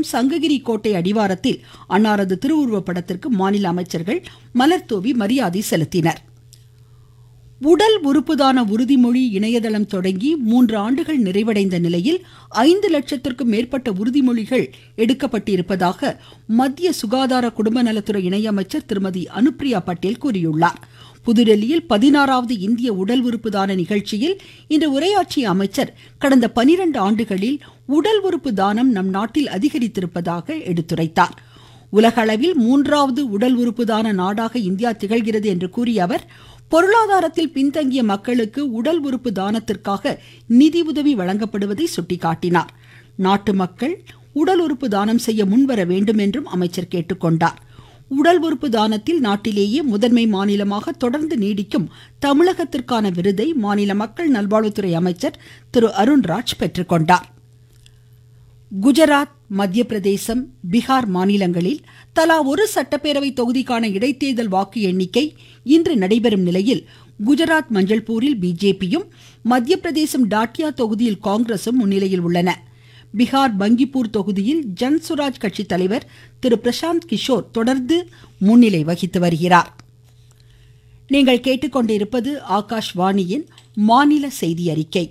மாவட்டம் சங்ககிரி கோட்டை அடிவாரத்தில் அன்னாரது திருவுருவப் படத்திற்கு மாநில அமைச்சர்கள் மலர்தூவி மரியாதை செலுத்தினர் உடல் உறுப்புதான உறுதிமொழி இணையதளம் தொடங்கி மூன்று ஆண்டுகள் நிறைவடைந்த நிலையில் ஐந்து லட்சத்திற்கும் மேற்பட்ட உறுதிமொழிகள் எடுக்கப்பட்டிருப்பதாக மத்திய சுகாதார குடும்ப நலத்துறை இணையமைச்சர் திருமதி அனுப்பிரியா பட்டேல் கூறியுள்ளார் புதுடெல்லியில் பதினாறாவது இந்திய உடல் உறுப்பு தான நிகழ்ச்சியில் இன்று உரையாற்றிய அமைச்சர் கடந்த பனிரெண்டு ஆண்டுகளில் உடல் உறுப்பு தானம் நம் நாட்டில் அதிகரித்திருப்பதாக எடுத்துரைத்தார் உலகளவில் மூன்றாவது உடல் உறுப்பு தான நாடாக இந்தியா திகழ்கிறது என்று கூறிய அவர் பொருளாதாரத்தில் பின்தங்கிய மக்களுக்கு உடல் உறுப்பு தானத்திற்காக நிதி உதவி வழங்கப்படுவதை சுட்டிக்காட்டினார் நாட்டு மக்கள் உடல் உறுப்பு தானம் செய்ய முன்வர வேண்டும் என்றும் அமைச்சர் கேட்டுக்கொண்டார் உடல் உறுப்பு தானத்தில் நாட்டிலேயே முதன்மை மாநிலமாக தொடர்ந்து நீடிக்கும் தமிழகத்திற்கான விருதை மாநில மக்கள் நல்வாழ்வுத்துறை அமைச்சர் திரு அருண்ராஜ் பெற்றுக்கொண்டார் குஜராத் மத்திய பிரதேசம் பீகார் மாநிலங்களில் தலா ஒரு சட்டப்பேரவை தொகுதிக்கான இடைத்தேர்தல் வாக்கு எண்ணிக்கை இன்று நடைபெறும் நிலையில் குஜராத் மஞ்சள்பூரில் பிஜேபியும் மத்திய பிரதேசம் டாட்டியா தொகுதியில் காங்கிரசும் முன்னிலையில் உள்ளன பீகார் பங்கிப்பூர் தொகுதியில் ஜன்சுராஜ் கட்சி தலைவர் திரு பிரசாந்த் கிஷோர் தொடர்ந்து முன்னிலை வகித்து வருகிறார் நீங்கள் கேட்டுக்கொண்டிருப்பது ஆகாஷ்வாணியின் மாநில செய்தி அறிக்கை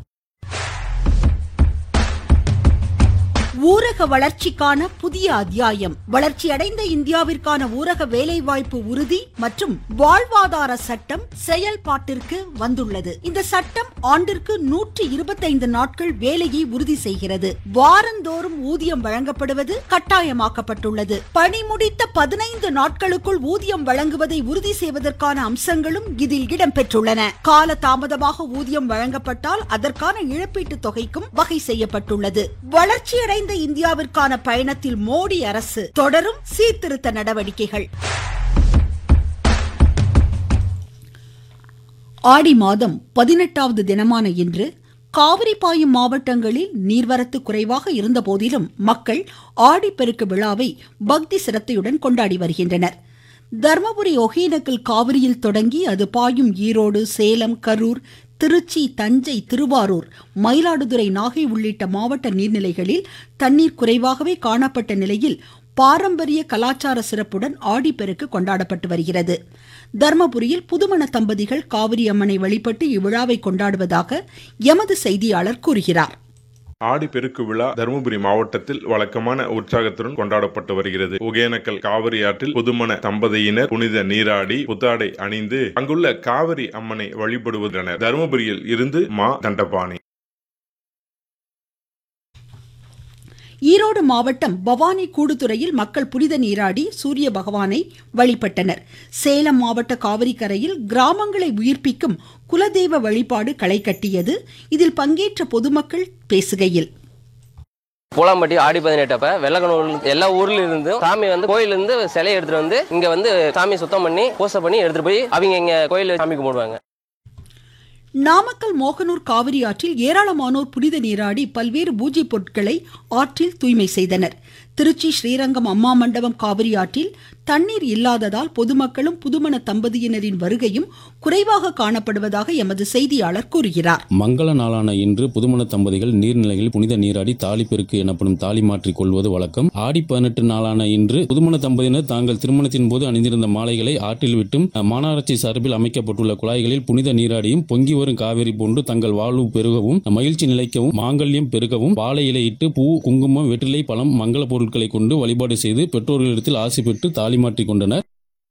ஊரக வளர்ச்சிக்கான புதிய அத்தியாயம் வளர்ச்சியடைந்த இந்தியாவிற்கான ஊரக வேலைவாய்ப்பு உறுதி மற்றும் வாழ்வாதார சட்டம் செயல்பாட்டிற்கு வந்துள்ளது இந்த சட்டம் ஆண்டிற்கு நூற்றி இருபத்தைந்து நாட்கள் வேலையை உறுதி செய்கிறது வாரந்தோறும் ஊதியம் வழங்கப்படுவது கட்டாயமாக்கப்பட்டுள்ளது பணி முடித்த பதினைந்து நாட்களுக்குள் ஊதியம் வழங்குவதை உறுதி செய்வதற்கான அம்சங்களும் இதில் இடம்பெற்றுள்ளன கால தாமதமாக ஊதியம் வழங்கப்பட்டால் அதற்கான இழப்பீட்டு தொகைக்கும் வகை செய்யப்பட்டுள்ளது வளர்ச்சியடைந்த வளர்ந்த இந்தியாவிற்கான பயணத்தில் மோடி அரசு தொடரும் சீர்திருத்த நடவடிக்கைகள் ஆடி மாதம் பதினெட்டாவது தினமான இன்று காவிரி பாயும் மாவட்டங்களில் நீர்வரத்து குறைவாக இருந்த போதிலும் மக்கள் ஆடிப்பெருக்கு விழாவை பக்தி சிரத்தையுடன் கொண்டாடி வருகின்றனர் தர்மபுரி ஒகேனக்கல் காவிரியில் தொடங்கி அது பாயும் ஈரோடு சேலம் கரூர் திருச்சி தஞ்சை திருவாரூர் மயிலாடுதுறை நாகை உள்ளிட்ட மாவட்ட நீர்நிலைகளில் தண்ணீர் குறைவாகவே காணப்பட்ட நிலையில் பாரம்பரிய கலாச்சார சிறப்புடன் ஆடிப்பெருக்கு கொண்டாடப்பட்டு வருகிறது தர்மபுரியில் புதுமண தம்பதிகள் காவிரி அம்மனை வழிபட்டு இவ்விழாவை கொண்டாடுவதாக எமது செய்தியாளர் கூறுகிறார் ஆடிப்பெருக்கு விழா தருமபுரி மாவட்டத்தில் வழக்கமான உற்சாகத்துடன் கொண்டாடப்பட்டு வருகிறது ஒகேனக்கல் காவிரி ஆற்றில் புதுமண தம்பதியினர் புனித நீராடி புத்தாடை அணிந்து அங்குள்ள காவிரி அம்மனை வழிபடுவதனர் தருமபுரியில் இருந்து மா தண்டபாணி ஈரோடு மாவட்டம் பவானி கூடுதுறையில் மக்கள் புனித நீராடி சூரிய பகவானை வழிபட்டனர் சேலம் மாவட்ட காவிரி கரையில் கிராமங்களை உயிர்ப்பிக்கும் குலதெய்வ வழிபாடு களை கட்டியது இதில் பங்கேற்ற பொதுமக்கள் பேசுகையில் பூலாம்பட்டி ஆடி பதினெட்டப்ப வெள்ளக்கணூர் எல்லா ஊர்ல இருந்தும் சாமி வந்து கோயில இருந்து சிலையை எடுத்துட்டு வந்து இங்க வந்து சாமி சுத்தம் பண்ணி பூசை பண்ணி எடுத்துட்டு போய் அவங்க இங்க கோயில சாமி கும்பிடுவாங்க நாமக்கல் மோகனூர் காவிரி ஆற்றில் ஏராளமானோர் புனித நீராடி பல்வேறு பூஜை பொருட்களை ஆற்றில் தூய்மை செய்தனர் திருச்சி ஸ்ரீரங்கம் அம்மா மண்டபம் காவிரி ஆற்றில் தண்ணீர் இல்லாததால் பொதுமக்களும் புதுமண தம்பதியினரின் வருகையும் குறைவாக காணப்படுவதாக எமது செய்தியாளர் கூறுகிறார் மங்கள நாளான இன்று புதுமண தம்பதிகள் நீர்நிலைகளில் புனித நீராடி தாலிப்பெருக்கு எனப்படும் தாலி மாற்றிக் கொள்வது வழக்கம் ஆடி பதினெட்டு நாளான இன்று புதுமண தம்பதியினர் தாங்கள் திருமணத்தின் போது அணிந்திருந்த மாலைகளை ஆற்றில் விட்டும் மாநகராட்சி சார்பில் அமைக்கப்பட்டுள்ள குழாய்களில் புனித நீராடியும் பொங்கி வரும் காவிரி போன்று தங்கள் வாழ்வு பெருகவும் மகிழ்ச்சி நிலைக்கவும் மாங்கல்யம் பெருகவும் வாழை இலையிட்டு பூ குங்குமம் வெற்றிலை பழம் மங்கள பொருட்களை கொண்டு வழிபாடு செய்து பெற்றோர்களிடத்தில் ஆசை பெற்று தாலி மாற்றிக் கொண்டனர்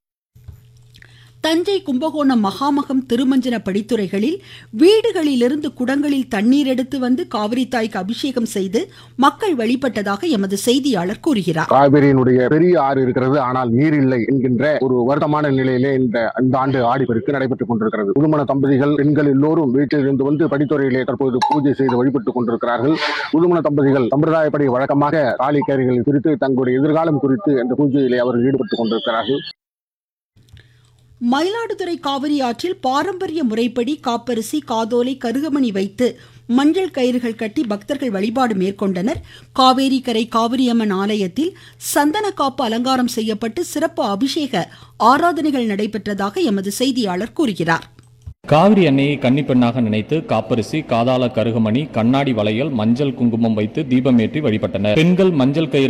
தஞ்சை கும்பகோணம் மகாமகம் திருமஞ்சன படித்துறைகளில் வீடுகளிலிருந்து குடங்களில் தண்ணீர் எடுத்து வந்து காவிரி தாய்க்கு அபிஷேகம் செய்து மக்கள் வழிபட்டதாக எமது செய்தியாளர் கூறுகிறார் காவிரியினுடைய பெரிய ஆறு இருக்கிறது ஆனால் நீர் இல்லை என்கின்ற ஒரு வருத்தமான நிலையிலே இந்த இந்த ஆண்டு ஆடிப்பெருக்கு நடைபெற்றுக் கொண்டிருக்கிறது புதுமண தம்பதிகள் பெண்கள் எல்லோரும் வீட்டில் இருந்து வந்து படித்துறையிலே தற்போது பூஜை செய்து வழிபட்டுக் கொண்டிருக்கிறார்கள் புதுமண தம்பதிகள் சம்பிரதாயப்படி வழக்கமாக தாலி கேரிகள் குறித்து தங்களுடைய எதிர்காலம் குறித்து இந்த பூஜையிலே அவர்கள் ஈடுபட்டுக் கொண்டிருக்கிறார்கள் மயிலாடுதுறை காவிரி ஆற்றில் பாரம்பரிய முறைப்படி காப்பரிசி காதோலை கருகமணி வைத்து மஞ்சள் கயிறுகள் கட்டி பக்தர்கள் வழிபாடு மேற்கொண்டனர் காவேரி கரை காவிரியம்மன் ஆலயத்தில் சந்தன காப்பு அலங்காரம் செய்யப்பட்டு சிறப்பு அபிஷேக ஆராதனைகள் நடைபெற்றதாக எமது செய்தியாளர் கூறுகிறார் காவிரி அன்னையை கன்னிப்பெண்ணாக நினைத்து காப்பரிசி காதாள கருகமணி கண்ணாடி வளையல் மஞ்சள் குங்குமம் வைத்து தீபமேற்றி வழிபட்டனர் பெண்கள் மஞ்சள் கயிறு